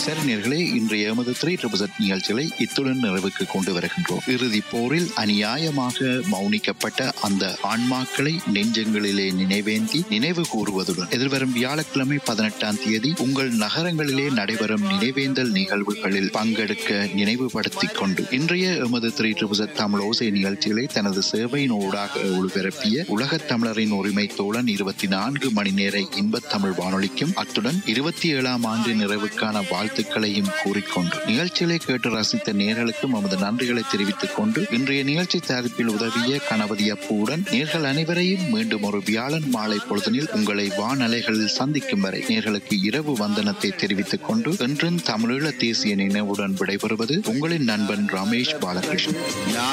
சரிஞர்களே இன்றைய எமது three triple நிகழ்ச்சிகளை இத்துடன் நிறைவுக்கு கொண்டு வருகின்றோம் இறுதி போரில் அநியாயமாக மௌனிக்கப்பட்ட அந்த ஆன்மாக்களை நெஞ்சங்களிலே நினைவேந்தி நினைவு கூறுவதுடன் எதிர்வரும் வியாழக்கிழமை பதினெட்டாம் தேதி உங்கள் நகரங்களிலே நடைபெறும் நினைவேந்தல் நிகழ்வுகளில் பங்கெடுக்க நினைவுபடுத்திக் கொண்டு இன்றைய எமது த்ரீ ட்ரிபிள் தமிழ் ஓசை நிகழ்ச்சிகளை தனது சேவையின் ஊடாக ஒளிபரப்பிய உலகத் தமிழரின் உரிமை தோழன் இருபத்தி நான்கு மணி நேர இன்பத் தமிழ் வானொலிக்கும் அத்துடன் இருபத்தி ஏழாம் ஆண்டு நிறைவுக்கான வாழ்த்துக்களையும் கூறிக்கொண்டு நிகழ்ச்சிகளை கேட்டு ரசித்த நேர்களுக்கும் நமது நன்றிகளை தெரிவித்துக் கொண்டு இன்றைய நிகழ்ச்சி தயாரிப்பில் உதவிய கணபதி அப்புவுடன் நேர்கள் அனைவரையும் மீண்டும் ஒரு வியாழன் மாலை பொழுதனில் உங்களை வானலைகளில் சந்திக்கும் வரை நேர்களுக்கு இரவு வந்தனத்தை தெரிவித்துக் கொண்டு என்றும் தமிழீழ தேசிய நினைவுடன் விடைபெறுவது உங்களின் நண்பன் ரமேஷ் பாலகிருஷ்ணன்